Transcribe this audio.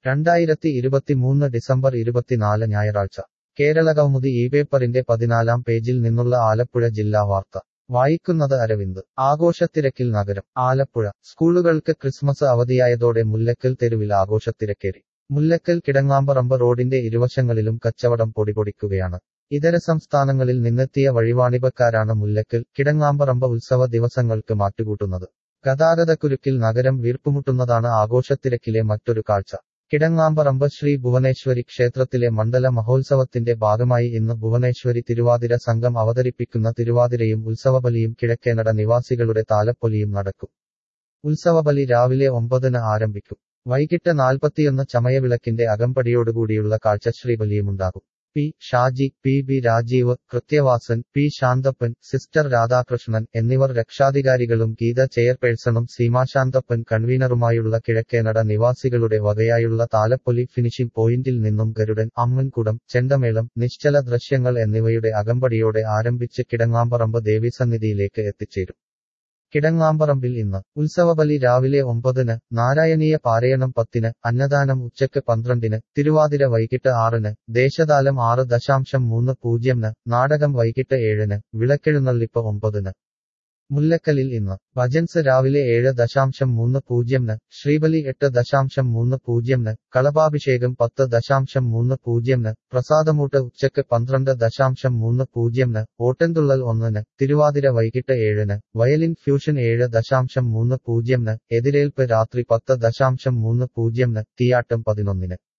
രണ്ടായിരത്തി ഇരുപത്തിമൂന്ന് ഡിസംബർ ഇരുപത്തിനാല് ഞായറാഴ്ച കേരള കൗമുദി ഈ പേപ്പറിന്റെ പതിനാലാം പേജിൽ നിന്നുള്ള ആലപ്പുഴ ജില്ലാ വാർത്ത വായിക്കുന്നത് അരവിന്ദ് ആഘോഷത്തിരക്കിൽ നഗരം ആലപ്പുഴ സ്കൂളുകൾക്ക് ക്രിസ്മസ് അവധിയായതോടെ മുല്ലക്കൽ തെരുവിൽ ആഘോഷത്തിരക്കേറി മുല്ലക്കൽ കിടങ്ങാമ്പറമ്പ് റോഡിന്റെ ഇരുവശങ്ങളിലും കച്ചവടം പൊടിപൊടിക്കുകയാണ് ഇതര സംസ്ഥാനങ്ങളിൽ നിന്നെത്തിയ വഴിവാണിഭക്കാരാണ് മുല്ലക്കൽ കിടങ്ങാമ്പറമ്പ് ഉത്സവ ദിവസങ്ങൾക്ക് മാറ്റുകൂട്ടുന്നത് ഗതാഗതക്കുരുക്കിൽ നഗരം വീർപ്പുമുട്ടുന്നതാണ് ആഘോഷത്തിരക്കിലെ മറ്റൊരു കാഴ്ച കിടങ്ങാമ്പറമ്പ് ശ്രീ ഭുവനേശ്വരി ക്ഷേത്രത്തിലെ മണ്ഡല മഹോത്സവത്തിന്റെ ഭാഗമായി ഇന്ന് ഭുവനേശ്വരി തിരുവാതിര സംഘം അവതരിപ്പിക്കുന്ന തിരുവാതിരയും ഉത്സവബലിയും കിഴക്കേനട നിവാസികളുടെ താലപ്പൊലിയും നടക്കും ഉത്സവബലി രാവിലെ ഒമ്പതിന് ആരംഭിക്കും വൈകിട്ട് നാൽപ്പത്തിയൊന്ന് ചമയവിളക്കിന്റെ അകമ്പടിയോടുകൂടിയുള്ള കാഴ്ച ശ്രീബലിയുമുണ്ടാകും P Shaji P B Rajeev Krithyavasan P Santhappan sister Radhakrishnan എന്നിവർ രക്ഷാധികാരികളും ഗീത ചെയർപേഴ്സണും സീമാശാന്തപ്പൻ കൺവീനറുമായുള്ള കിഴക്കേനട നിവാസികളുടെ വകയായുള്ള താലപ്പൊലി ഫിനിഷിംഗ് പോയിന്റിൽ നിന്നും ഗരുഡൻ അമ്മൻകുടം ചെണ്ടമേളം നിശ്ചല ദൃശ്യങ്ങൾ എന്നിവയുടെ അകമ്പടിയോടെ ആരംഭിച്ച് കിടങ്ങാമ്പറമ്പ് ദേവീസന്നിധിയിലേക്ക് എത്തിച്ചേരും കിടങ്ങാമ്പറമ്പിൽ ഇന്ന് ഉത്സവബലി രാവിലെ ഒമ്പതിന് നാരായണീയ പാരയണം പത്തിന് അന്നദാനം ഉച്ചയ്ക്ക് പന്ത്രണ്ടിന് തിരുവാതിര വൈകിട്ട് ആറിന് ദേശതാലം ആറ് ദശാംശം മൂന്ന് പൂജ്യംന് നാടകം വൈകിട്ട് ഏഴിന് വിളക്കെഴുന്നള്ളിപ്പ് ഒമ്പതിന് മുല്ലക്കലിൽ ഇന്ന് ഭജൻസ് രാവിലെ ഏഴ് ദശാംശം മൂന്ന് പൂജ്യംന് ശ്രീബലി എട്ട് ദശാംശം മൂന്ന് പൂജ്യംന് കളഭാഭിഷേകം പത്ത് ദശാംശം മൂന്ന് പൂജ്യംന് പ്രസാദമൂട്ട് ഉച്ചയ്ക്ക് പന്ത്രണ്ട് ദശാംശം മൂന്ന് പൂജ്യംന് ഓട്ടൻതുള്ളൽ ഒന്നിന് തിരുവാതിര വൈകിട്ട് ഏഴിന് വയലിൻ ഫ്യൂഷൻ ഏഴ് ദശാംശം മൂന്ന് പൂജ്യംന് എതിരേൽപ്പ് രാത്രി പത്ത് ദശാംശം മൂന്ന് പൂജ്യംന് തീയാട്ടം പതിനൊന്നിന്